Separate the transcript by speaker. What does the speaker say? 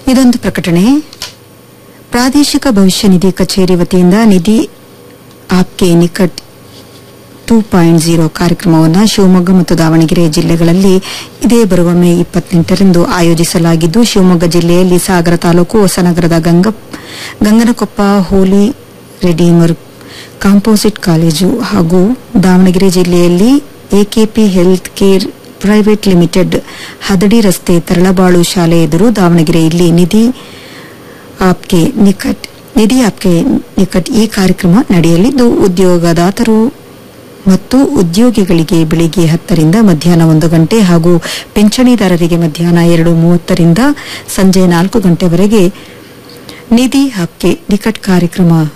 Speaker 1: ಇದೊಂದು ಪ್ರಕಟಣೆ ಪ್ರಾದೇಶಿಕ ಭವಿಷ್ಯ ನಿಧಿ ಕಚೇರಿ ವತಿಯಿಂದ Nidhi Aapke Nikat two point zero ಕಾರ್ಯಕ್ರಮವನ್ನು ಶಿವಮೊಗ್ಗ ಮತ್ತು ದಾವಣಗೆರೆ ಜಿಲ್ಲೆಗಳಲ್ಲಿ ಇದೇ ಬರುವ ಮೇ ಇಪ್ಪತ್ತೆಂಟರಂದು ಆಯೋಜಿಸಲಾಗಿದ್ದು ಶಿವಮೊಗ್ಗ ಜಿಲ್ಲೆಯಲ್ಲಿ ಸಾಗರ ತಾಲೂಕು ಹೊಸನಗರದ Ganga Gangankoppa Holy Redeemer composite college ಹಾಗೂ ದಾವಣಗೆರೆ ಜಿಲ್ಲೆಯಲ್ಲಿ AKP health care private limited Hadadi ರಸ್ತೆ ತರಳಬಾಳು ಶಾಲೆ ಎದುರು ದಾವಣಗೆರೆಯಲ್ಲಿ ನಿಧಿ ಆಪ್ಗೆ ನಿಕಟ್ ನಿಧಿ ಆಪ್ಗೆ ನಿಕಟ್ ಈ ಕಾರ್ಯಕ್ರಮ ನಡೆಯಲಿದ್ದು ಉದ್ಯೋಗದಾತರು ಮತ್ತು ಉದ್ಯೋಗಿಗಳಿಗೆ ಬೆಳಿಗ್ಗೆ ಹತ್ತರಿಂದ ಮಧ್ಯಾಹ್ನ ಒಂದು ಗಂಟೆ ಹಾಗೂ ಪಿಂಚಣಿದಾರರಿಗೆ ಮಧ್ಯಾಹ್ನ ಎರಡು ಮೂವತ್ತರಿಂದ ಸಂಜೆ ನಾಲ್ಕು ಗಂಟೆವರೆಗೆ ನಿಧಿ ಹಬ್ಗೆ ನಿಕಟ್ ಕಾರ್ಯಕ್ರಮ